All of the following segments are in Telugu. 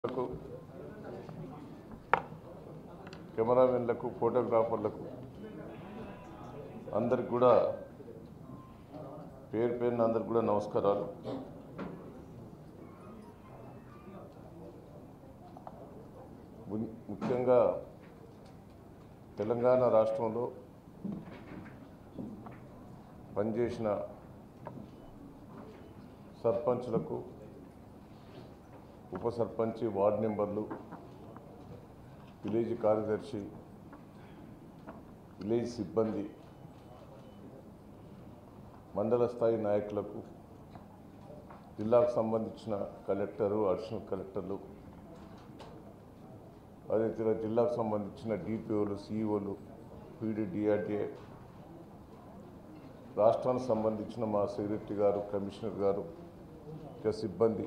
లకు, కెమెరామెన్లకు ఫోటోగ్రాఫర్లకు అందరికి కూడా పేరు పేరున అందరికి కూడా నమస్కారాలు ము- ముఖ్యంగా తెలంగాణ రాష్ట్రంలో పనిచేసిన సర్పంచ్లకు ఉప సర్పంచ్ వార్డు మెంబర్లు విలేజ్ కార్యదర్శి విలేజ్ సిబ్బంది మండల స్థాయి నాయకులకు జిల్లాకు సంబంధించిన కలెక్టరు అడిషనల్ కలెక్టర్లు అదేవిధంగా జిల్లాకు సంబంధించిన డిపిఓలు సిఇఓలు పీడీ డిఆర్డిఏ రాష్ట్రానికి సంబంధించిన మా సెక్రటరీ గారు కమిషనర్ గారు ఇంకా సిబ్బంది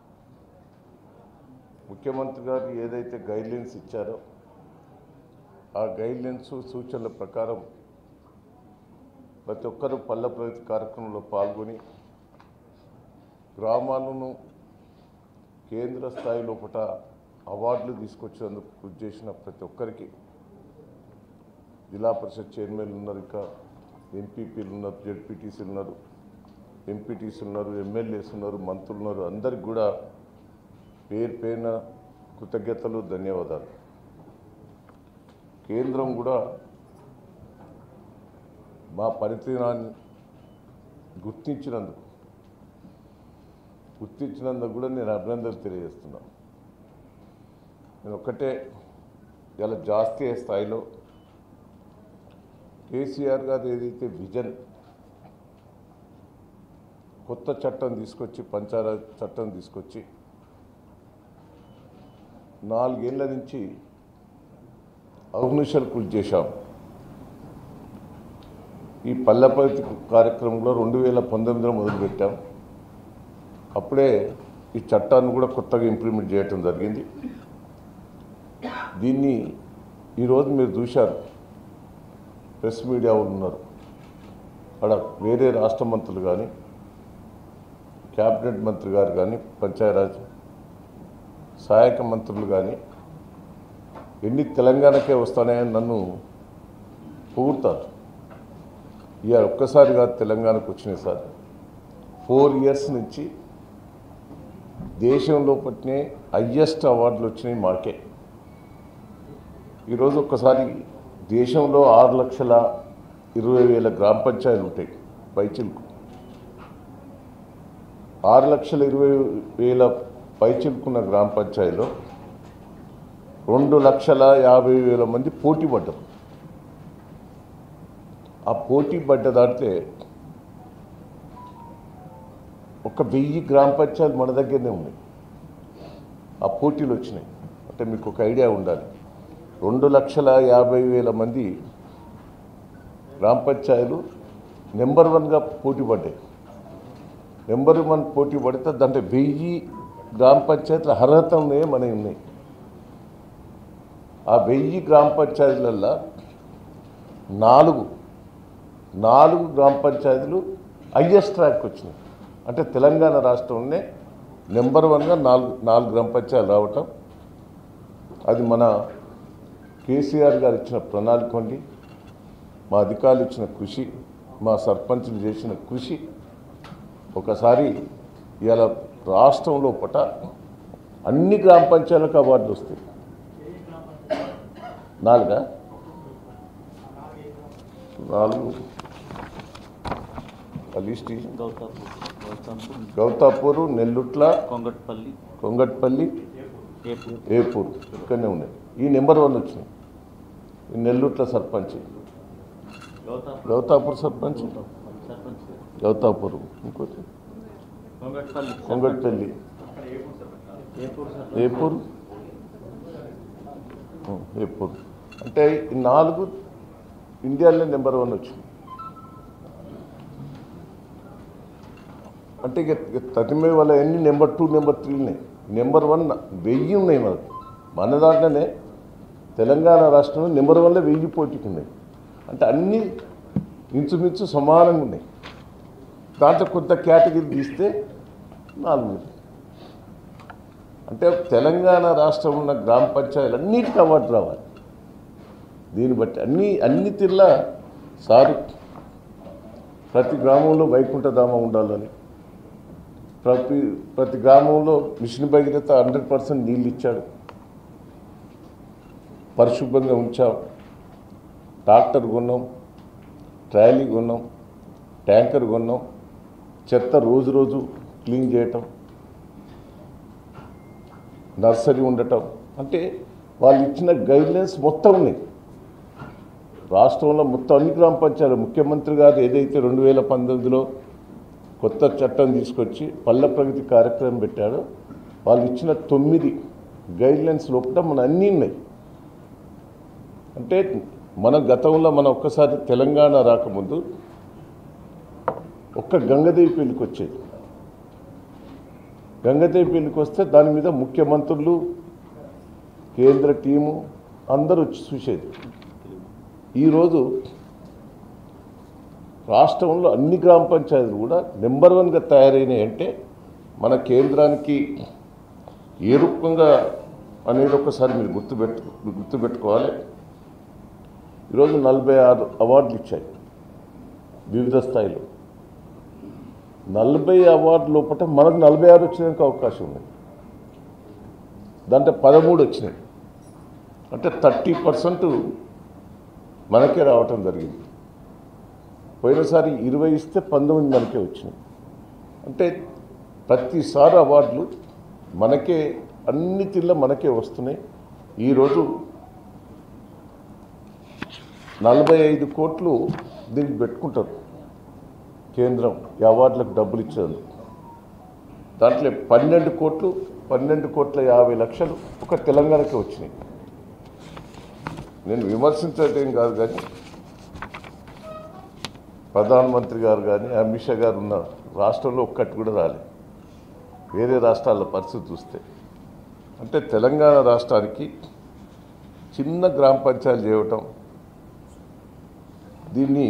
ముఖ్యమంత్రి గారు ఏదైతే గైడ్లైన్స్ ఇచ్చారో ఆ గైడ్లైన్స్ సూచనల ప్రకారం ప్రతి ఒక్కరూ పల్లె ప్రగతి కార్యక్రమంలో పాల్గొని గ్రామాలను కేంద్ర స్థాయి లోపల అవార్డులు తీసుకొచ్చేందుకు కృషి చేసిన ప్రతి ఒక్కరికి జిల్లా పరిషత్ చైర్మన్లు ఉన్నారు ఇంకా ఎంపీపీలు ఉన్నారు జెడ్పీటీసీలు ఉన్నారు ఎంపీటీసీలు ఉన్నారు ఎమ్మెల్యేస్ ఉన్నారు మంత్రులు ఉన్నారు అందరికి కూడా పేరు పేరున కృతజ్ఞతలు ధన్యవాదాలు కేంద్రం కూడా మా పనితీరాన్ని గుర్తించినందుకు గుర్తించినందుకు కూడా నేను అభినందనలు తెలియజేస్తున్నాను నేను ఒక్కటే ఇలా జాతీయ స్థాయిలో కేసీఆర్ గారు ఏదైతే విజన్ కొత్త చట్టం తీసుకొచ్చి పంచాయత్ చట్టం తీసుకొచ్చి నాలుగేళ్ల నుంచి అహర్నిశలు కృషి చేశాం ఈ పల్లెపతి కార్యక్రమంలో రెండు వేల పంతొమ్మిదిలో మొదలుపెట్టాం అప్పుడే ఈ చట్టాన్ని కూడా కొత్తగా ఇంప్లిమెంట్ చేయటం జరిగింది దీన్ని ఈరోజు మీరు చూశారు ప్రెస్ మీడియా వాళ్ళు ఉన్నారు అక్కడ వేరే రాష్ట్ర మంత్రులు కానీ క్యాబినెట్ మంత్రి గారు కానీ పంచాయరాజ్ సహాయక మంత్రులు కానీ ఎన్ని తెలంగాణకే వస్తాయని నన్ను పొగుడతారు ఇవాళ ఒక్కసారి కాదు తెలంగాణకు వచ్చినాయి సార్ ఫోర్ ఇయర్స్ నుంచి దేశంలో పట్టినే హయ్యెస్ట్ అవార్డులు వచ్చినాయి మాకే ఈరోజు ఒక్కసారి దేశంలో ఆరు లక్షల ఇరవై వేల గ్రామ పంచాయతీలు ఉంటాయి పైచిల్కు ఆరు లక్షల ఇరవై వేల పైచిల్కున్న గ్రామ పంచాయతీలో రెండు లక్షల యాభై వేల మంది పోటీ పడ్డారు ఆ పోటీ పడ్డ దాంట్లో ఒక వెయ్యి గ్రామ పంచాయతీలు మన దగ్గరనే ఉన్నాయి ఆ పోటీలు వచ్చినాయి అంటే మీకు ఒక ఐడియా ఉండాలి రెండు లక్షల యాభై వేల మంది గ్రామ పంచాయతీలు నెంబర్ వన్గా పోటీ పడ్డాయి నెంబర్ వన్ పోటీ పడితే దాంట్లో వెయ్యి గ్రామ పంచాయతీల అర్హత ఉన్నాయి మనవి ఉన్నాయి ఆ వెయ్యి గ్రామ పంచాయతీలల్లో నాలుగు నాలుగు గ్రామ పంచాయతీలు హయ్యెస్ట్ ర్యాంక్ వచ్చినాయి అంటే తెలంగాణ రాష్ట్రంలోనే నెంబర్ వన్గా నాలుగు నాలుగు గ్రామ పంచాయతీలు రావటం అది మన కేసీఆర్ గారు ఇచ్చిన ప్రణాళిక ఉండి మా అధికారులు ఇచ్చిన కృషి మా సర్పంచులు చేసిన కృషి ఒకసారి ఇవాళ రాష్ట్రంలో పట అన్ని గ్రామ పంచాయతీలకు అవార్డులు వస్తాయి నాలుగా నాలుగు ఆ లిస్ట్ ఇ- గౌతాపూర్ గౌతాపూర్ గౌతాపూరు నెల్లుట్ల కొంగట్పల్లి కొంగట్పల్లి ఏపూర్ ఏపూర్ ఇక్కడనే ఉన్నాయి ఈ నెంబర్ వన్ వచ్చినాయి ఈ నెల్లుట్ల సర్పంచ్ గౌతాపూర్ గౌతాపూర్ సర్పంచ్ సర్పంచ్ గౌతాపూర్ ఇంకోటి కొంగట్పల్లి కొంగట్పల్లి ఏపూర్ సర్పంచ్ ఏపూర్ ఉం, ఏపూర్ అంటే ఈ నాలుగు ఇండియాలోనే నెంబర్ వన్ వచ్చింది అంటే ఇక ఇక తటిమే వల్ల ఎన్ని నెంబర్ టూ నెంబర్ త్రీ ఉన్నాయి నెంబర్ వన్ వెయ్యి ఉన్నాయి మనకు మన దాంట్లోనే తెలంగాణ రాష్ట్రంలో నెంబర్ వన్లో వెయ్యి పోటీకి ఉన్నాయి అంటే అన్నీ ఇంచుమించు సమానంగా ఉన్నాయి దాంట్లో కొంత కేటగిరీ తీస్తే నాలుగు వేలు అంటే తెలంగాణ రాష్ట్రంలో ఉన్న గ్రామ పంచాయతీలు అన్నిటికీ అవార్డు రావాలి దీన్ని బట్టి అన్ని అన్ని తీర్ల సారు ప్రతి గ్రామంలో వైకుంఠధామ ఉండాలని ప్రతి ప్రతి గ్రామంలో మిషన్ భగీరథ హండ్రెడ్ పర్సెంట్ నీళ్ళు ఇచ్చాడు పరిశుభ్రంగా ఉంచాం ట్రాక్టర్ కొన్నాం ట్రాలీ కొన్నాం ట్యాంకర్ కొన్నాం చెత్త రోజు రోజు క్లీన్ చేయటం నర్సరీ ఉండటం అంటే వాళ్ళు ఇచ్చిన గైడ్లైన్స్ మొత్తం ఉన్నాయి రాష్ట్రంలో మొత్తం అన్ని గ్రామ పంచాయతీలు ముఖ్యమంత్రి గారు ఏదైతే రెండు వేల పంతొమ్మిదిలో కొత్త చట్టం తీసుకొచ్చి పల్లె ప్రగతి కార్యక్రమం పెట్టాడో వాళ్ళు ఇచ్చిన తొమ్మిది గైడ్లైన్స్ లోపల మన అన్నీ ఉన్నాయి అంటే మన గతంలో మన ఒక్కసారి తెలంగాణ రాకముందు ఒక్క గంగదేవి పెళ్ళికి వచ్చేది గంగదేవి పెళ్ళికి వస్తే దాని మీద ముఖ్యమంత్రులు కేంద్ర టీము అందరూ వచ్చి చూసేది ఈరోజు రాష్ట్రంలో అన్ని గ్రామ పంచాయతీలు కూడా నెంబర్ వన్గా తయారైనాయి అంటే మన కేంద్రానికి ఏ రూపంగా అనేది ఒకసారి మీరు గుర్తుపెట్టు గుర్తుపెట్టుకోవాలి ఈరోజు నలభై ఆరు అవార్డులు ఇచ్చాయి వివిధ స్థాయిలో నలభై అవార్డు లోపల మనకు నలభై ఆరు వచ్చేందుకు అవకాశం ఉంది దాంట్లో పదమూడు వచ్చినాయి అంటే థర్టీ పర్సెంట్ మనకే రావటం జరిగింది పోయినసారి ఇరవై ఇస్తే పంతొమ్మిది మనకే వచ్చినాయి అంటే ప్రతిసారి అవార్డులు మనకే అన్ని తీర్ల మనకే వస్తున్నాయి ఈరోజు నలభై ఐదు కోట్లు దీనికి పెట్టుకుంటారు కేంద్రం ఈ అవార్డులకు డబ్బులు ఇచ్చేది దాంట్లో పన్నెండు కోట్లు పన్నెండు కోట్ల యాభై లక్షలు ఒక తెలంగాణకే వచ్చినాయి నేను విమర్శించటం కాదు కానీ ప్రధానమంత్రి గారు కానీ అమిత్ షా గారు ఉన్న రాష్ట్రంలో ఒక్కటి కూడా రాలేదు వేరే రాష్ట్రాల పరిస్థితి చూస్తే అంటే తెలంగాణ రాష్ట్రానికి చిన్న గ్రామ పంచాయతీ చేయటం దీన్ని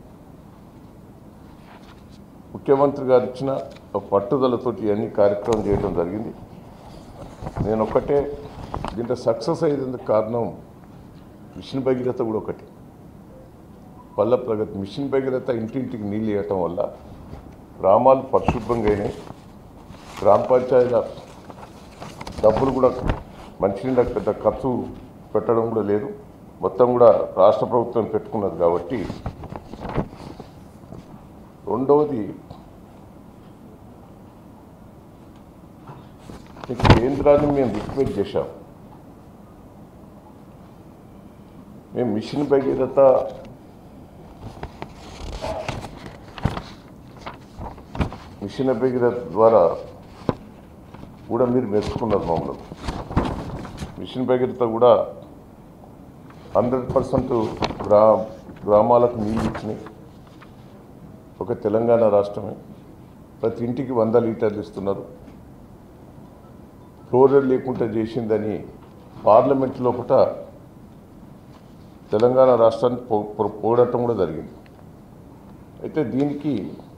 ముఖ్యమంత్రి గారు ఇచ్చిన ఒక పట్టుదలతోటి అన్ని కార్యక్రమం చేయడం జరిగింది నేను ఒక్కటే దీంట్లో సక్సెస్ అయ్యేందుకు కారణం మిషన్ భగీరథ కూడా ఒకటి పల్ల ప్రగతి మిషన్ భగీరథ ఇంటింటికి నీళ్ళు ఇవ్వటం వల్ల గ్రామాలు పరిశుభ్రంగా అయినాయి గ్రామ పంచాయతీల డబ్బులు కూడా మంచినీళ్ళకి పెద్ద ఖర్చు పెట్టడం కూడా లేదు మొత్తం కూడా రాష్ట్ర ప్రభుత్వం పెట్టుకున్నది కాబట్టి రెండవది ఈ కేంద్రాన్ని మేము రిక్వెస్ట్ చేశాం మేము మిషన్ భగీరథ మిషన్ భగీరథ ద్వారా కూడా మీరు మెచ్చుకున్నారు మమ్మల్ని మిషన్ భగీరథ కూడా హండ్రెడ్ పర్సెంట్ గ్రా గ్రామాలకు నీళ్ళు ఇచ్చినాయి ఒక తెలంగాణ రాష్ట్రమే ప్రతి ఇంటికి వంద లీటర్లు ఇస్తున్నారు ఫ్లోరైడ్ లేకుండా చేసిందని పార్లమెంట్ లోపల తెలంగాణ రాష్ట్రాన్ని పో పో- పోగొట్టడం కూడా జరిగింది అయితే దీనికి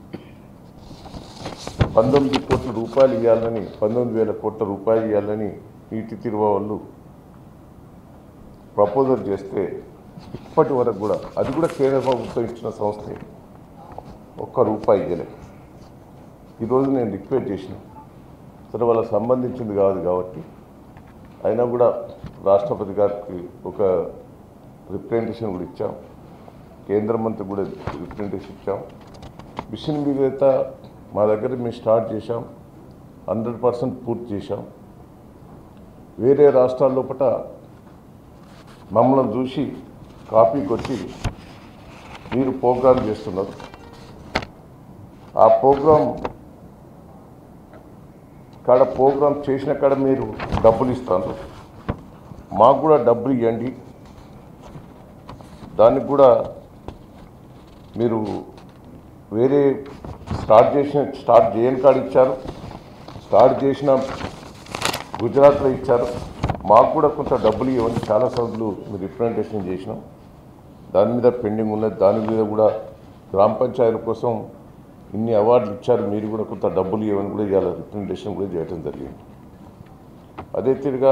పంతొమ్మిది కోట్ల రూపాయలు ఇవ్వాలని పంతొమ్మిది వేల కోట్ల రూపాయలు ఇవ్వాలని నీటి తిరువ వాళ్ళు ప్రపోజల్ చేస్తే ఇప్పటి వరకు కూడా అది కూడా కేంద్ర ప్రభుత్వం ఇచ్చిన సంస్థే ఒక్క రూపాయి ఇవ్వలేదు ఈరోజు నేను రిక్వెస్ట్ చేసిన సరే వాళ్ళకి సంబంధించింది కాదు కాబట్టి అయినా కూడా రాష్ట్రపతి గారికి ఒక రిప్రజెంటేషన్ కూడా ఇచ్చాం కేంద్ర మంత్రి కూడా రిప్రజెంటేషన్ ఇచ్చాం మిషన్ మిగతా మా దగ్గర మేము స్టార్ట్ చేశాం హండ్రెడ్ పర్సెంట్ పూర్తి చేశాం వేరే రాష్ట్రాల లోపల మమ్మల్ని చూసి కాపీకి వచ్చి మీరు ప్రోగ్రామ్ చేస్తున్నారు ఆ ప్రోగ్రామ్ కాడ ప్రోగ్రామ్ చేసిన కాడ మీరు డబ్బులు ఇస్తాను మాకు కూడా డబ్బులు ఇవ్వండి దానికి కూడా మీరు వేరే స్టార్ట్ చేసిన స్టార్ట్ చేయని కాడ ఇచ్చారు స్టార్ట్ చేసిన గుజరాత్లో ఇచ్చారు మాకు కూడా కొంత డబ్బులు ఇవ్వండి చాలా సార్లు మీరు రిప్రజెంటేషన్ చేసినాం దాని మీద పెండింగ్ ఉన్నది దాని మీద కూడా గ్రామ పంచాయతీల కోసం ఇన్ని అవార్డులు ఇచ్చారు మీరు కూడా కొంత డబ్బులు ఇవ్వని కూడా ఇవాళ రిప్రజెంటేషన్ కూడా చేయడం జరిగింది అదే తిరిగా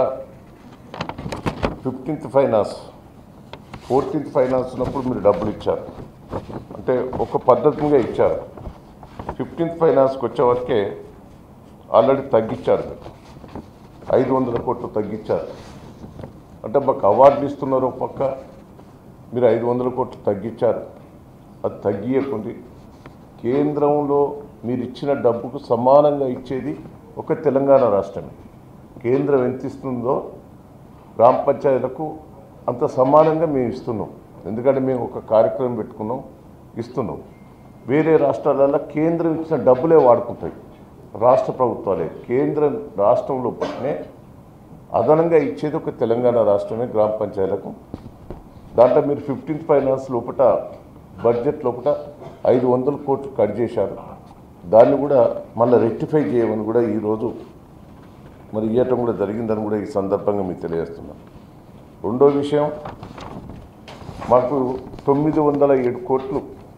ఫిఫ్టీన్త్ ఫైనాన్స్ ఫోర్టీన్త్ ఫైనాన్స్ ఉన్నప్పుడు మీరు డబ్బులు ఇచ్చారు అంటే ఒక పద్ధతిగా ఇచ్చారు ఫిఫ్టీన్త్ ఫైనాన్స్కి వచ్చే వరకే ఆల్రెడీ తగ్గించారు మీరు ఐదు వందల కోట్లు తగ్గించారు అంటే మాకు అవార్డులు ఇస్తున్నారు ఒక పక్క మీరు ఐదు వందల కోట్లు తగ్గించారు అది తగ్గియకుంది కేంద్రంలో మీరు ఇచ్చిన డబ్బుకు సమానంగా ఇచ్చేది ఒక తెలంగాణ రాష్ట్రమే కేంద్రం ఎంత ఇస్తుందో గ్రామ పంచాయతీలకు అంత సమానంగా మేము ఇస్తున్నాం ఎందుకంటే మేము ఒక కార్యక్రమం పెట్టుకున్నాం ఇస్తున్నాం వేరే రాష్ట్రాలలో కేంద్రం ఇచ్చిన డబ్బులే వాడుకుంటాయి రాష్ట్ర ప్రభుత్వాలే కేంద్ర రాష్ట్రంలో పట్టినే అదనంగా ఇచ్చేది ఒక తెలంగాణ రాష్ట్రమే గ్రామ పంచాయతీలకు దాంట్లో మీరు ఫిఫ్టీన్త్ ఫైనాన్స్ లోపల బడ్జెట్ లోపల ఐదు వందల కోట్లు కట్ చేశారు దాన్ని కూడా మళ్ళీ రెక్టిఫై చేయమని కూడా ఈరోజు మరి ఇవ్వటం కూడా జరిగిందని కూడా ఈ సందర్భంగా మీకు తెలియజేస్తున్నాం రెండో విషయం మాకు తొమ్మిది వందల ఏడు కోట్లు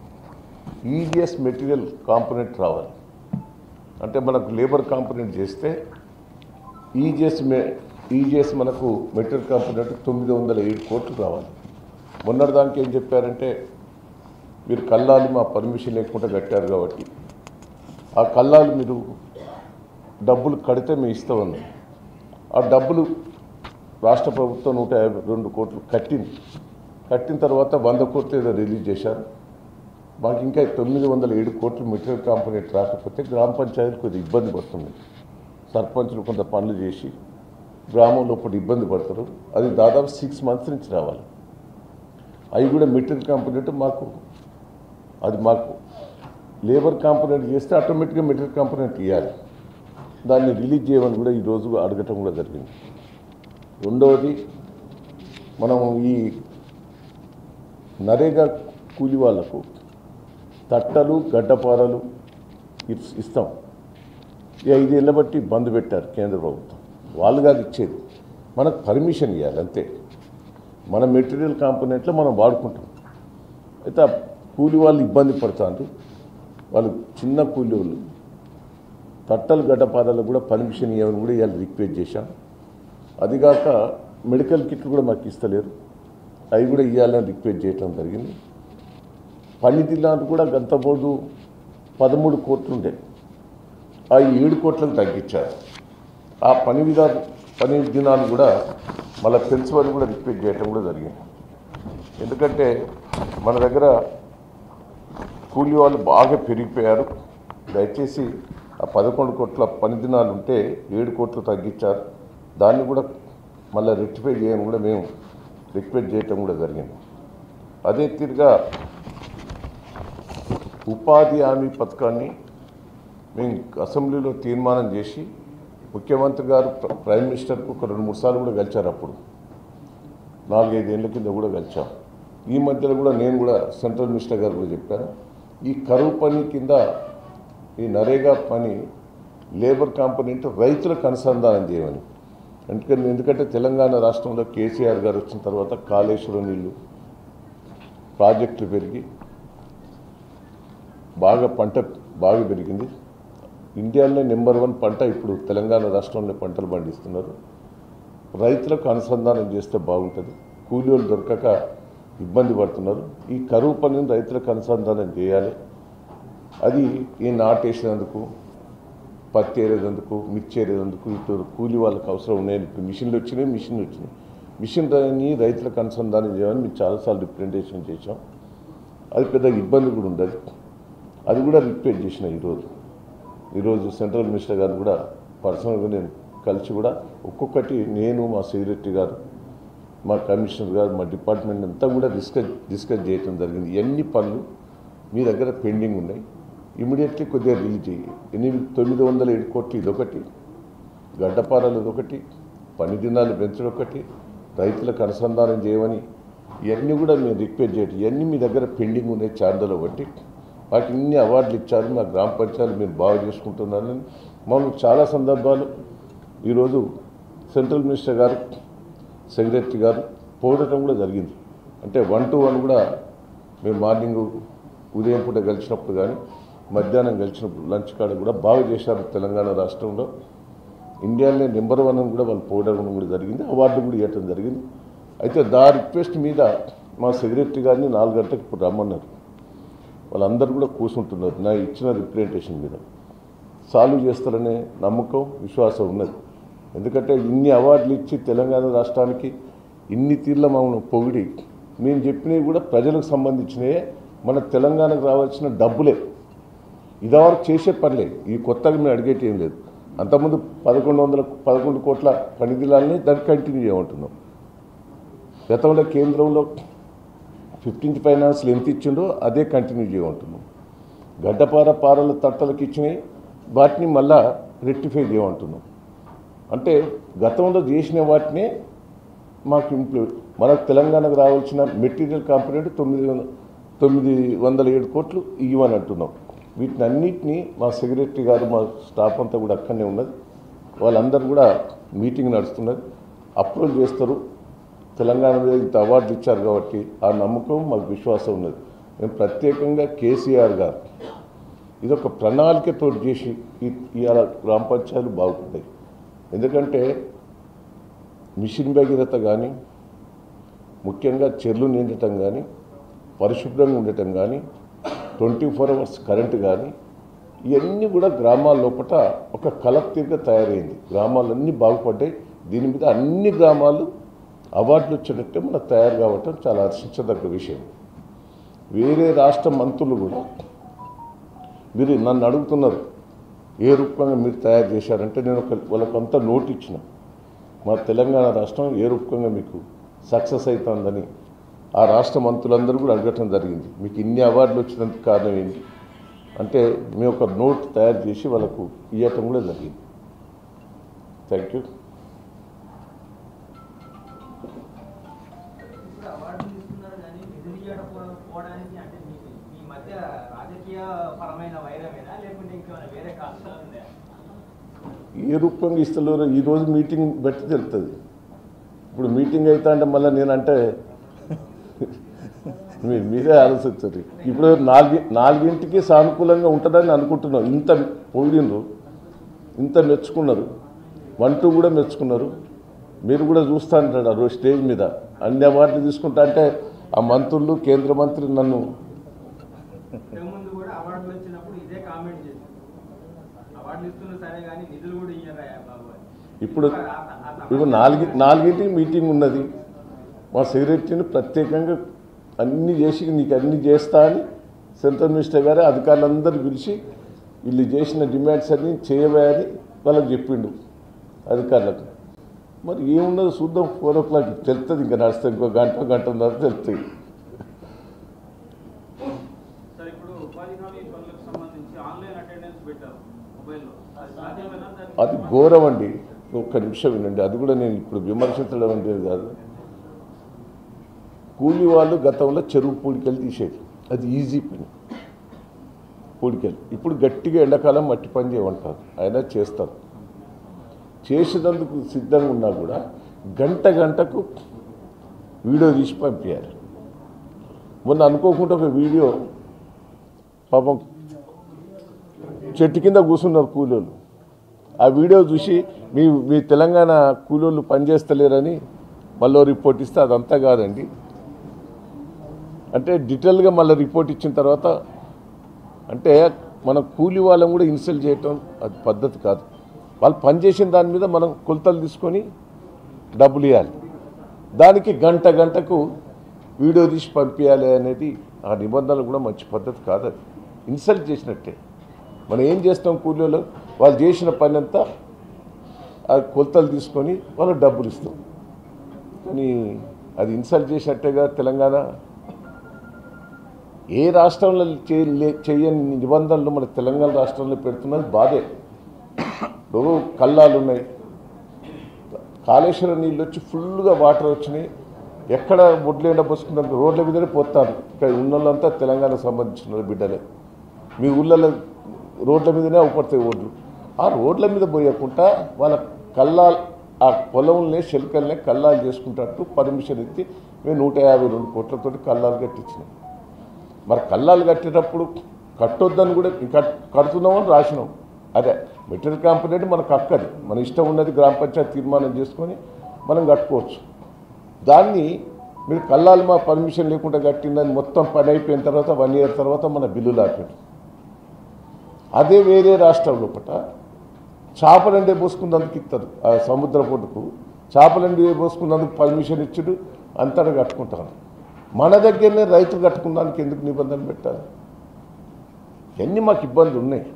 ఈజిఎస్ మెటీరియల్ కాంపోనెంట్ రావాలి అంటే మనకు లేబర్ కాంపోనెంట్ చేస్తే ఈజిఎస్ మే ఈజిఎస్ మనకు మెటీరియల్ కాంపోనెంట్ తొమ్మిది వందల ఏడు కోట్లు రావాలి మొన్నటి దానికి ఏం చెప్పారంటే మీరు కల్లాలు మా పర్మిషన్ లేకుండా కట్టారు కాబట్టి ఆ కల్లాలు మీరు డబ్బులు కడితే మేము ఇస్తామన్నాం ఆ డబ్బులు రాష్ట్ర ప్రభుత్వం నూట యాభై రెండు కోట్లు కట్టింది కట్టిన తర్వాత వంద కోట్లు ఏదో రిలీజ్ చేశారు మాకు ఇంకా తొమ్మిది వందల ఏడు కోట్లు మెటీరియల్ కాంపోనెంట్ రాకపోతే గ్రామ పంచాయతీలు కొద్దిగా ఇబ్బంది పడుతుంది సర్పంచులు కొంత పనులు చేసి గ్రామంలో ఇప్పుడు ఇబ్బంది పడతారు అది దాదాపు సిక్స్ మంత్స్ నుంచి రావాలి అవి కూడా మెటీరియల్ కాంపోనెంట్ మాకు అది మాకు లేబర్ కాంపోనెంట్ చేస్తే ఆటోమేటిక్గా మెటీరియల్ కాంపోనెంట్ ఇవ్వాలి దాన్ని రిలీజ్ చేయమని కూడా ఈరోజు అడగటం కూడా జరిగింది రెండవది మనం ఈ నరేగా కూలి వాళ్లకు తట్టలు గడ్డపారలు ఇస్- ఇస్తాం ఈ ఐదేళ్ల బట్టి బంద్ పెట్టారు కేంద్ర ప్రభుత్వం వాళ్ళు కాదు ఇచ్చేది మనకు పర్మిషన్ ఇవ్వాలి అంతే మన మెటీరియల్ కాంపోనెంట్లో మనం వాడుకుంటాం అయితే ఆ కూలి వాళ్ళు ఇబ్బంది పడుతారు వాళ్ళు చిన్న కూలి వాళ్ళు తట్టలు గడ్డపాదాలకు కూడా పర్మిషన్ ఇవ్వని కూడా ఇవాళ రిక్వెస్ట్ చేశాం అదిగాక మెడికల్ కిట్లు కూడా మాకు ఇస్తలేరు అవి కూడా ఇవ్వాలని రిక్వెస్ట్ చేయటం జరిగింది పని దినాలు కూడా గంత బోర్డు పదమూడు కోట్లు ఉండే ఆ ఏడు కోట్లకు తగ్గించారు ఆ పని విధాలు పని దినాలు కూడా మళ్ళీ పెంచమని కూడా రిక్వెస్ట్ చేయటం కూడా జరిగింది ఎందుకంటే మన దగ్గర కూలి వాళ్ళు బాగా పెరిగిపోయారు దయచేసి ఆ పదకొండు కోట్ల పని దినాలు ఉంటే ఏడు కోట్లు తగ్గించారు దాన్ని కూడా మళ్ళీ రెక్టిఫై చేయడం కూడా మేము రిక్వెస్ట్ చేయటం కూడా జరిగింది అదే తీరుగా ఉపాధి హామీ పథకాన్ని మేము అసెంబ్లీలో తీర్మానం చేసి ముఖ్యమంత్రి గారు ప్ర- ప్రైమ్ మినిస్టర్కు ఒక రెండు మూడు సార్లు కూడా కలిచారు అప్పుడు నాలుగైదేళ్ల కింద కూడా కలిచాం ఈ మధ్యలో కూడా నేను కూడా సెంట్రల్ మినిస్టర్ గారు కూడా చెప్పాను ఈ కరువు పని కింద ఈ నరేగా పని లేబర్ కాంపనెంట్ రైతులకు అనుసంధానం చేయమని ఎందుకంటే ఎందుకంటే తెలంగాణ రాష్ట్రంలో కేసీఆర్ గారు వచ్చిన తర్వాత కాళేశ్వరం నీళ్లు ప్రాజెక్టులు పెరిగి బాగా పంట బాగా పెరిగింది ఇండియాలోనే నెంబర్ వన్ పంట ఇప్పుడు తెలంగాణ రాష్ట్రంలో పంటలు పండిస్తున్నారు రైతులకు అనుసంధానం చేస్తే బాగుంటుంది కూలీలు దొరకక ఇబ్బంది పడుతున్నారు ఈ కరువు పనిని రైతులకు అనుసంధానం చేయాలి అది ఈ నాటేసినందుకు పత్తి ఏరేదందుకు మిర్చి ఏరేదందుకు ఇటు కూలి వాళ్ళకి అవసరం ఉన్నాయి ఇప్పుడు మిషన్లు వచ్చినాయి మిషన్లు వచ్చినాయి మిషన్ ని రైతులకు అనుసంధానం చేయాలని మేము చాలాసార్లు రిప్రజెంటేషన్ చేసాం అది పెద్ద ఇబ్బంది కూడా ఉండదు అది కూడా రిక్వెస్ట్ చేసిన ఈరోజు ఈరోజు సెంట్రల్ మినిస్టర్ గారు కూడా పర్సనల్గా నేను కలిసి కూడా ఒక్కొక్కటి నేను మా సెక్రటరీ గారు మా కమిషనర్ గారు మా డిపార్ట్మెంట్ అంతా కూడా డిస్కస్ డిస్కస్ చేయటం జరిగింది ఎన్ని పనులు మీ దగ్గర పెండింగ్ ఉన్నాయి ఇమీడియట్లీ కొద్దిగా రిలీజ్ చేయి ఎనిమిది తొమ్మిది వందల ఏడు కోట్లు ఇదొకటి గడ్డపారలు ఇదొకటి పని దినాలు పెంచడం ఒకటి రైతులకు అనుసంధానం చేయమని ఇవన్నీ కూడా మేము రిక్వెస్ట్ చేయటం ఇవన్నీ మీ దగ్గర పెండింగ్ ఉన్నాయి చార్జీలు బట్టి వాటికి ఇన్ని అవార్డులు ఇచ్చారు మా గ్రామ పంచాయతీలు మీరు బాగా చేసుకుంటున్నారని మనం చాలా సందర్భాలు ఈరోజు సెంట్రల్ మినిస్టర్ గారు సెక్రటరీ గారు పోవడం కూడా జరిగింది అంటే వన్ టు వన్ కూడా మేము మార్నింగ్ ఉదయం పూట కలిసినప్పుడు కానీ మధ్యాహ్నం కలిసినప్పుడు లంచ్ కాడ కూడా బాగా చేశారు తెలంగాణ రాష్ట్రంలో ఇండియాలోనే నెంబర్ వన్ అని కూడా వాళ్ళు పోవడం కూడా జరిగింది అవార్డు కూడా ఇవ్వటం జరిగింది అయితే దా రిక్వెస్ట్ మీద మా సెక్రటరీ గారిని నాలుగు గంటలకు ఇప్పుడు రమ్మన్నారు వాళ్ళందరూ కూడా కూర్చుంటున్నారు నా ఇచ్చిన రిప్రజెంటేషన్ మీద సాల్వ్ చేస్తారనే నమ్మకం విశ్వాసం ఉన్నది ఎందుకంటే ఇన్ని అవార్డులు ఇచ్చి తెలంగాణ రాష్ట్రానికి ఇన్ని తీర్ల మమ్మల్ని పొగిడి మేము చెప్పినవి కూడా ప్రజలకు సంబంధించినవే మన తెలంగాణకు రావాల్సిన డబ్బులే ఇదివరకు చేసే పనిలే ఈ కొత్తగా మేము అడిగేటి ఏం లేదు అంతకుముందు పదకొండు వందల పదకొండు కోట్ల పనిదిలాలని దాన్ని కంటిన్యూ చేయమంటున్నాం గతంలో కేంద్రంలో ఫిఫ్టీన్త్ ఫైనాన్స్లు ఎంత ఇచ్చిండో అదే కంటిన్యూ చేయమంటున్నాం గడ్డపార పారల తట్టలకు ఇచ్చినాయి వాటిని మళ్ళా రెక్టిఫై చేయమంటున్నాం అంటే గతంలో చేసిన వాటినే మాకు ఇంప్లూ మనకు తెలంగాణకు రావాల్సిన మెటీరియల్ కాంపోనెంట్ తొమ్మిది వంద- తొమ్మిది వందల ఏడు కోట్లు ఇవ్వని అంటున్నాం వీటిని అన్నిటినీ మా సెక్రటరీ గారు మా స్టాఫ్ అంతా కూడా అక్కడనే ఉన్నది వాళ్ళందరూ కూడా మీటింగ్ నడుస్తున్నది అప్రూవల్ చేస్తారు తెలంగాణ మీద ఇంత అవార్డులు ఇచ్చారు కాబట్టి ఆ నమ్మకం మాకు విశ్వాసం ఉన్నది మేము ప్రత్యేకంగా కేసీఆర్ గారు ఇదొక ప్రణాళికతో చేసి ఈ- ఇవాళ గ్రామ పంచాయతీలు బాగుంటాయి ఎందుకంటే మిషన్ భగీరథ కానీ ముఖ్యంగా చెర్లు నిండటం కానీ పరిశుభ్రంగా ఉండటం కానీ ట్వంటీ ఫోర్ అవర్స్ కరెంటు కానీ ఇవన్నీ కూడా గ్రామాల లోపల ఒక కలెక్టివ్గా తయారైంది గ్రామాలన్నీ బాగుపడ్డాయి దీని మీద అన్ని గ్రామాలు అవార్డులు వచ్చేటట్టే మనకు తయారు కావటం చాలా హర్షించదగ్గ విషయం వేరే రాష్ట్ర మంత్రులు కూడా మీరు నన్ను అడుగుతున్నారు ఏ రూపంగా మీరు తయారు చేశారంటే నేను ఒక వాళ్ళకంతా నోట్ ఇచ్చిన మా తెలంగాణ రాష్ట్రం ఏ రూపంగా మీకు సక్సెస్ అవుతుందని ఆ రాష్ట్ర మంత్రులందరూ కూడా అడగటం జరిగింది మీకు ఇన్ని అవార్డులు వచ్చినందుకు కారణం ఏంటి అంటే మేము ఒక నోట్ తయారు చేసి వాళ్ళకు ఇవ్వటం కూడా జరిగింది థ్యాంక్ యూ ఇప్పుడు అవార్డులు తీసుకున్నారు కానీ నిధులు ఇవ్వకపోవడానికి అంటే మీ మీ మధ్య రాజకీయ పరమైన వైరమేనా లేకుంటే ఇంకేమైనా వేరే కారణాలు ఉన్నాయా ఏ రూపంగా ఇస్తలేరో ఈరోజు మీటింగ్ బట్టి తెలుస్తుంది ఇప్పుడు మీటింగ్ అవుతా అంటే మళ్ళీ నేనంటే మీరు మీరే ఆలోచించారు ఇప్పుడు నాలుగి నాలుగింటికి సానుకూలంగా ఉంటుందని అనుకుంటున్నాం ఇంత పొగిడినరు ఇంత మెచ్చుకున్నారు వన్ టూ కూడా మెచ్చుకున్నారు మీరు కూడా చూస్తూ ఉంటారు ఆ రోజు స్టేజ్ మీద అన్ని అవార్డులు తీసుకుంటా అంటే ఆ మంత్రులు కేంద్ర మంత్రి నన్ను ఇంతకుముందు కూడా అవార్డులు వచ్చినప్పుడు ఇదే కామెంట్ చేశారు అవార్డులు ఇస్తున్నారు సరే కానీ నిధులు కూడా ఇయ్యరా బాబు అని ఇప్పుడు ఆ- ఆ- ఆ సమస్య- ఇప్పుడు నాలుగి నాలుగింటికి మీటింగ్ ఉన్నది మా సెక్రటరీని ప్రత్యేకంగా అన్ని చేసి నీకు అన్ని చేస్తా అని సెంట్రల్ మినిస్టర్ గారే అధికారులందరూ పిలిచి వీళ్ళు చేసిన డిమాండ్స్ అన్ని చేయబోయని వాళ్ళకి చెప్పిండు అధికారులకు మరి ఏమున్నదో చూద్దాం ఫోర్ ఓ క్లాక్ తెలుస్తుంది ఇంకా నడుస్తుంది ఇంకో గంట గంటన్నర తెలుస్తుంది సార్ ఇప్పుడు ఉపాధి హామీ పనులకు సంబంధించి ఆన్లైన్ అటెండెన్స్ పెట్టారు మొబైల్లో అది సాధ్యమేనా దాన్ని అది ఘోరం అండి ఒక్క నిమిషం వినండి అది కూడా నేను ఇప్పుడు విమర్శించడం అనేది కాదు కూలి వాళ్ళు గతంలో చెరువు పూడికెళ్ళి తీసేది అది ఈజీ పని పూడికెళ్ళి ఇప్పుడు గట్టిగా ఎండాకాలం మట్టి పని చేయమంటారు అయినా చేస్తారు చేసినందుకు సిద్ధంగా ఉన్నా కూడా గంట గంటకు వీడియో తీసి పంపించారు మొన్న అనుకోకుండా ఒక వీడియో పాపం చెట్టు కింద కూర్చున్నారు కూలోళ్ళు ఆ వీడియో చూసి మీ మీ తెలంగాణ కూలోళ్ళు పనిచేస్తలేరని మళ్ళీ రిపోర్ట్ ఇస్తే అదంతా కాదండి అంటే డీటెయిల్గా మళ్ళీ రిపోర్ట్ ఇచ్చిన తర్వాత అంటే మన కూలి వాళ్ళని కూడా ఇన్సల్ట్ చేయటం అది పద్ధతి కాదు వాళ్ళు పనిచేసిన దాని మీద మనం కొలతలు తీసుకొని డబ్బులు ఇవ్వాలి దానికి గంట గంటకు వీడియో తీసి పంపించాలి అనేది ఆ నిబంధనలు కూడా మంచి పద్ధతి కాదు అది ఇన్సల్ట్ చేసినట్టే మనం ఏం చేస్తాం కూలీలో వాళ్ళు చేసిన పని అంతా ఆ కొలతలు తీసుకొని వాళ్ళకి డబ్బులు ఇస్తాం కానీ అది ఇన్సల్ట్ చేసినట్టేగా తెలంగాణ ఏ రాష్ట్రంలో చేయలే- చేయని నిబంధనలు మన తెలంగాణ రాష్ట్రంలో పెడుతున్నది బాధే ఇప్పుడు కల్లాలు ఉన్నాయి కాళేశ్వరం నీళ్ళు వచ్చి ఫుల్గా వాటర్ వచ్చినాయి ఎక్కడ ఒడ్లు ఎండ పోసుకున్నారు రోడ్ల మీదనే పోతారు ఇక్కడ ఉన్న వాళ్ళంతా తెలంగాణకు సంబంధించిన వాళ్ళు బిడ్డలే మీ ఊళ్ళలో రోడ్ల మీదనే అవపడతాయి ఓడ్లు ఆ రోడ్ల మీద పోయకుండా వాళ్ళ కల్లాలు ఆ పొలంలోనే శిల్కల్నే కల్లాలు చేసుకుంటట్టు పర్మిషన్ ఇచ్చి మేము నూట యాభై రెండు కోట్లతోటి కల్లాలు కట్టించినాం మరి కల్లాలు కట్టేటప్పుడు కట్టొద్దని కూడా కట్- కడుతున్నామని రాసినాం అదే మెటీరియల్ కాంపొనెంట్ మనకు అక్కది మన ఇష్టం ఉన్నది గ్రామ పంచాయతీ తీర్మానం చేసుకొని మనం కట్టుకోవచ్చు దాన్ని మీరు కల్లాలి మా పర్మిషన్ లేకుండా కట్టిందని మొత్తం పని అయిపోయిన తర్వాత వన్ ఇయర్ తర్వాత మన బిల్లులు ఆపారు అదే వేరే రాష్ట్రం లోపల చేపలండే పోసుకున్నందుకు ఇస్తారు ఆ సముద్ర పొట్టుకు చేపలండి పోసుకున్నందుకు పర్మిషన్ ఇచ్చుడు అంతటా కట్టుకుంటారు మన దగ్గరనే రైతులు కట్టుకున్నానికి ఎందుకు నిబంధన పెట్టాలి ఇవన్నీ మాకు ఇబ్బందులు ఉన్నాయి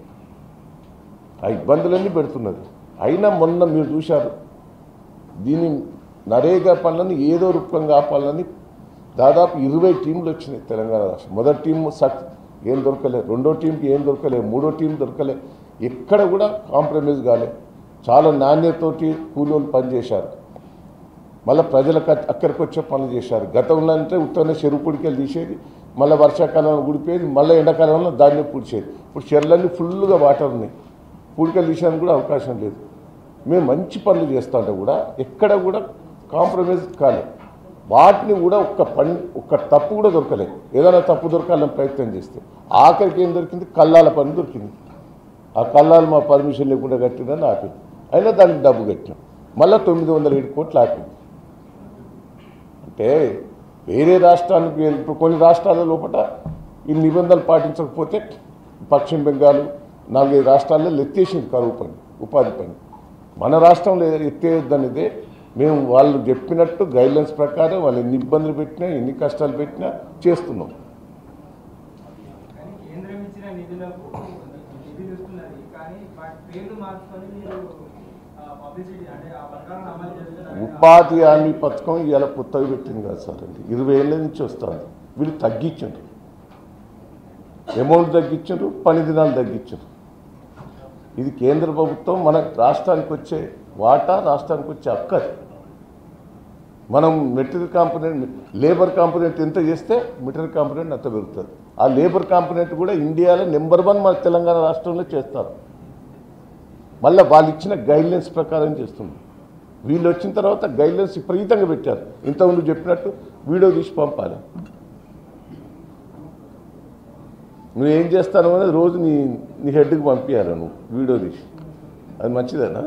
ఆ ఇబ్బందులన్నీ పెడుతున్నది అయినా మొన్న మీరు చూశారు దీని నరేగా పనులను ఏదో రూపంగా ఆపాలని దాదాపు ఇరవై టీంలు వచ్చినాయి తెలంగాణ రాష్ట్రం మొదటి టీం సక్ ఏం దొరకలే రెండో టీంకి ఏం దొరకలే మూడో టీం దొరకలే ఎక్కడ కూడా కాంప్రమైజ్ కాలే చాలా నాణ్యతతోటి కూలీలు పనిచేశారు మళ్ళీ ప్రజలకు అక్- అక్కడికి వచ్చే పనులు చేశారు గతంలో అంటే ఉత్తరనే చెరువు పుడికెళ్ళి తీసేది మళ్ళీ వర్షాకాలంలో ఉడిపోయేది మళ్ళీ ఎండాకాలంలో దాన్ని పూడ్చేది ఇప్పుడు చెర్లన్నీ ఫుల్గా వాటర్ ఉన్నాయి పూడికలు తీసేందుకు కూడా అవకాశం లేదు మేము మంచి పనులు చేస్తుంటే కూడా ఎక్కడ కూడా కాంప్రమైజ్ కాలే వాటిని కూడా ఒక్క పని ఒక్క తప్పు కూడా దొరకలేదు ఏదైనా తప్పు దొరకాలని ప్రయత్నం చేస్తే ఆఖరికి ఏం దొరికింది కల్లాల పని దొరికింది ఆ కల్లాలు మా పర్మిషన్ లేకుండా కట్టినని ఆపింది అయినా దానికి డబ్బు కట్టాం మళ్ళీ తొమ్మిది వందల ఏడు కోట్లు ఆపింది అంటే వేరే రాష్ట్రానికి వేరే- ఇప్పుడు కొన్ని రాష్ట్రాల లోపల ఈ నిబంధనలు పాటించకపోతే పశ్చిమ బెంగాల్ నాలుగైదు రాష్ట్రాల్లో ఎత్తేసింది కరువు పని ఉపాధి పని మన రాష్ట్రంలో ఎత్తేయద్దనేదే మేము వాళ్ళు చెప్పినట్టు గైడ్లైన్స్ ప్రకారం వాళ్ళు ఎన్ని ఇబ్బందులు పెట్టినా ఎన్ని కష్టాలు పెట్టినా చేస్తున్నాం కానీ కేంద్రం ఇచ్చిన నిధులకు నిధులు ఇస్తున్నది కానీ వాటి పేర్లు మార్చుకొని మీరు పబ్లిసిటీ అంటే ఆ పథకాలను అమలు చేస్తున్నారు ఉపాధి హామీ పథకం ఇవాళ కొత్తగా పెట్టింది కాదు సార్ అండి ఇరవై ఏళ్ళ నుంచి వస్తుంది వీళ్ళు తగ్గించండి అమౌంట్ తగ్గించారు పని దినాలు తగ్గించారు ఇది కేంద్ర ప్రభుత్వం మన రాష్ట్రానికి వచ్చే వాటా రాష్ట్రానికి వచ్చే హక్కు అది మనం మెటీరియల్ కాంపనెంట్ లేబర్ కాంపనెంట్ ఎంత చేస్తే మెటీరియల్ కాంపనెంట్ అంత పెరుగుతుంది ఆ లేబర్ కాంపనెంట్ కూడా ఇండియాలో నెంబర్ వన్ మన తెలంగాణ రాష్ట్రంలో చేస్తారు మళ్ళీ వాళ్ళు ఇచ్చిన గైడ్లైన్స్ ప్రకారం చేస్తుంది వీళ్ళు వచ్చిన తర్వాత గైడ్లైన్స్ విపరీతంగా పెట్టారు ఇంతకుముందు చెప్పినట్టు వీడియో తీసి పంపాలి నువ్వు ఏం చేస్తాను అనేది రోజు నీ నీ హెడ్కి పంపించాలి నువ్వు వీడియో తీసి అది మంచిదేనా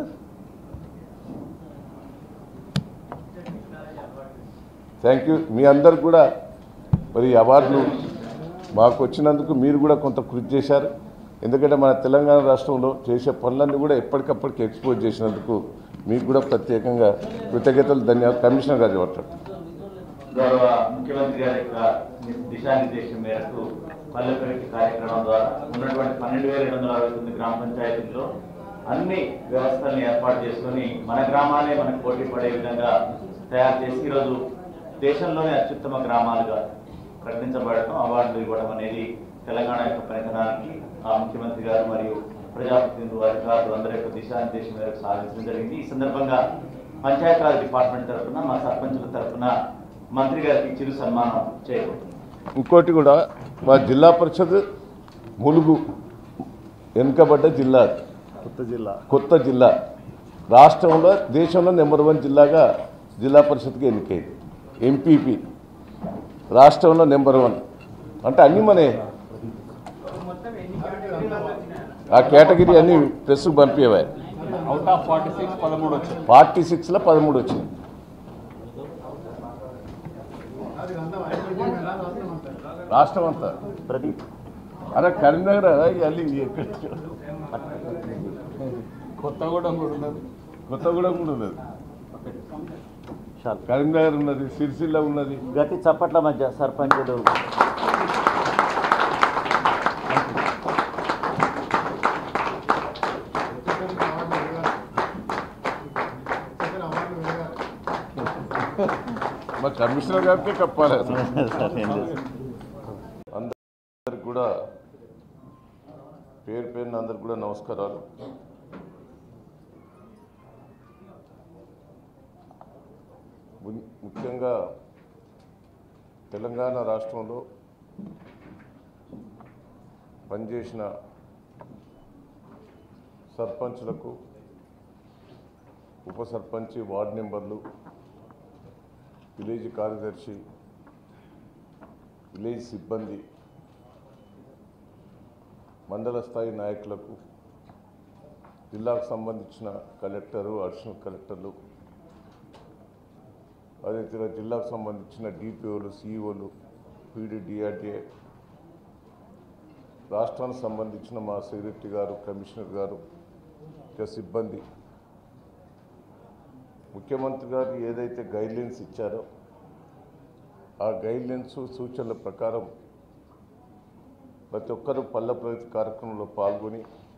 థ్యాంక్ యూ మీ అందరికి కూడా మరి ఈ అవార్డులు మాకు వచ్చినందుకు మీరు కూడా కొంత కృషి చేశారు ఎందుకంటే మన తెలంగాణ రాష్ట్రంలో చేసే పనులన్నీ కూడా ఎప్పటికప్పటికి ఎక్స్పోజ్ చేసినందుకు మీకు కూడా ప్రత్యేకంగా కృతజ్ఞతలు ధన్యవాదాలు కమిషనర్ గారు చెప్పారు గౌరవ ముఖ్యమంత్రి గారి యొక్క దిశానిర్దేశం మేరకు పల్లె ప్రగతి కార్యక్రమం ద్వారా ఉన్నటువంటి పన్నెండు వేల ఏడు వందల అరవై తొమ్మిది గ్రామ పంచాయతీల్లో అన్ని వ్యవస్థల్ని ఏర్పాటు చేసుకొని మన గ్రామాలే మనకు పోటీ పడే విధంగా తయారు చేసి ఈరోజు దేశంలోనే అత్యుత్తమ గ్రామాలుగా ప్రకటించబడటం అవార్డులు ఇవ్వడం అనేది తెలంగాణ యొక్క పనితనానికి ఆ ముఖ్యమంత్రి గారు మరియు ప్రజాప్రతినిధులు అధికారులు అందరి యొక్క దిశానిర్దేశం మేరకు సాధించడం జరిగింది ఈ సందర్భంగా పంచాయతీరాజ్ డిపార్ట్మెంట్ తరఫున మా సర్పంచుల తరఫున మంత్రి గారికి చిరు సన్మానం చేయబోతున్నాం ఇంకోటి కూడా మా జిల్లా పరిషత్ ములుగు వెనుకబడ్డ జిల్లా అది. కొత్త జిల్లా కొత్త జిల్లా రాష్ట్రంలో దేశంలో నెంబర్ వన్ జిల్లాగా జిల్లా పరిషత్కి ఎన్నికైంది ఎంపీపీ రాష్ట్రంలో నెంబర్ వన్ అంటే అన్నీ మనే మొత్తం ఎన్ని కేటగిరీలు వచ్చినాయి ఆ కేటగిరీ అన్ని ప్రెస్కు పంపేవాయి అవుట్ ఆఫ్ ఫార్టీ సిక్స్ పదమూడు వచ్చింది ఫార్టీ సిక్స్లో పదమూడు వచ్చింది రాష్ట్రం అంతా ప్రదీప్ అరే కరీంనగర్ అదా ఇవన్నీ ఎక్కడ కొత్తగూడెం కూడా ఉన్నది కొత్తగూడెం కూడా ఉన్నది చాలు కరీంనగర్ ఉన్నది సిరిసిల్ల ఉన్నది గతి చప్పట్ల మధ్య సర్పంచులు మా కమిషనర్ గారికే కప్పాలి అసలు. ఏం లేదు. అందరికి కూడా పేరు పేరున అందరికి కూడా నమస్కారాలు ము- ముఖ్యంగా తెలంగాణ రాష్ట్రంలో పనిచేసిన సర్పంచ్లకు ఉప సర్పంచ్ వార్డు మెంబర్లు విలేజ్ కార్యదర్శి విలేజ్ సిబ్బంది మండల స్థాయి నాయకులకు జిల్లాకు సంబంధించిన కలెక్టరు అడిషనల్ కలెక్టర్లు అదేవిధంగా జిల్లాకు సంబంధించిన డిపిఓలు సిఇఓలు పీడీ డిఆర్డిఏ రాష్ట్రానికి సంబంధించిన మా సెక్రటరీ గారు కమిషనర్ గారు ఇంకా సిబ్బంది ముఖ్యమంత్రి గారు ఏదైతే గైడ్లైన్స్ ఇచ్చారో ఆ గైడ్లైన్స్ సూచనల ప్రకారం ప్రతి ఒక్కరూ పల్లె ప్రగతి కార్యక్రమంలో పాల్గొని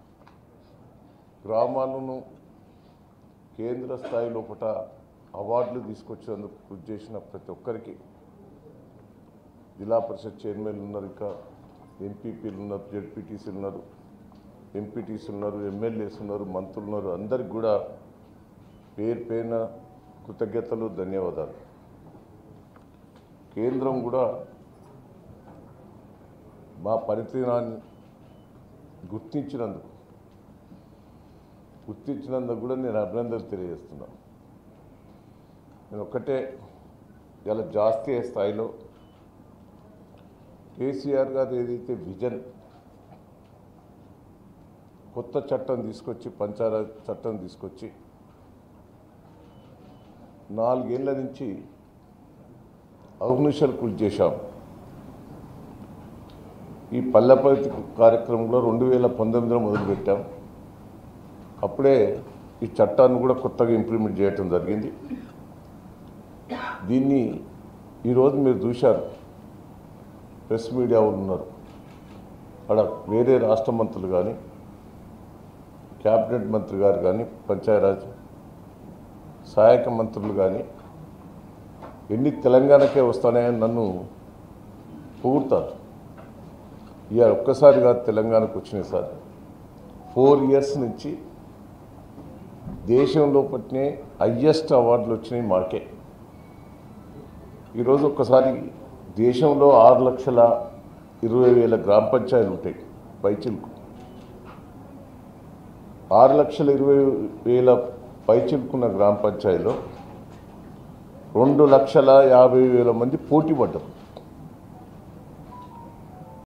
గ్రామాలను కేంద్ర స్థాయి లోపల అవార్డులు తీసుకొచ్చేందుకు కృషి చేసిన ప్రతి ఒక్కరికి జిల్లా పరిషత్ చైర్మన్లు ఉన్నారు ఇంకా ఎంపీపీలు ఉన్నారు జెడ్పీటీసీలు ఉన్నారు ఎంపీటీసీలు ఉన్నారు ఎమ్మెల్యేస్ ఉన్నారు మంత్రులు ఉన్నారు అందరికి కూడా పేరు పేరున కృతజ్ఞతలు ధన్యవాదాలు కేంద్రం కూడా మా పనితీరాన్ని గుర్తించినందుకు గుర్తించినందుకు కూడా నేను అభినందనలు తెలియజేస్తున్నాను నేను ఒక్కటే ఇలా జాతీయ స్థాయిలో కేసీఆర్ గారు ఏదైతే విజన్ కొత్త చట్టం తీసుకొచ్చి పంచాయత్ చట్టం తీసుకొచ్చి నాలుగేళ్ల నుంచి అహర్నిశలు కృషి చేశాం ఈ పల్లెపతి కార్యక్రమంలో రెండు వేల పంతొమ్మిదిలో మొదలుపెట్టాం అప్పుడే ఈ చట్టాన్ని కూడా కొత్తగా ఇంప్లిమెంట్ చేయటం జరిగింది దీన్ని ఈరోజు మీరు చూశారు ప్రెస్ మీడియా వాళ్ళు ఉన్నారు అక్కడ వేరే రాష్ట్ర మంత్రులు కానీ క్యాబినెట్ మంత్రి గారు కానీ పంచాయరాజ్ సహాయక మంత్రులు కానీ ఎన్ని తెలంగాణకే వస్తాయని నన్ను పొగుడతారు ఇక ఒక్కసారి కాదు తెలంగాణకు వచ్చినాయి సార్ ఫోర్ ఇయర్స్ నుంచి దేశంలో పట్టినే హయ్యెస్ట్ అవార్డులు వచ్చినాయి మాకే ఈరోజు ఒక్కసారి దేశంలో ఆరు లక్షల ఇరవై వేల గ్రామ పంచాయతీలు ఉంటాయి పైచిలకు ఆరు లక్షల ఇరవై వేల పైచిలుకున్న గ్రామ పంచాయతీలో రెండు లక్షల యాభై వేల మంది పోటీ పడ్డారు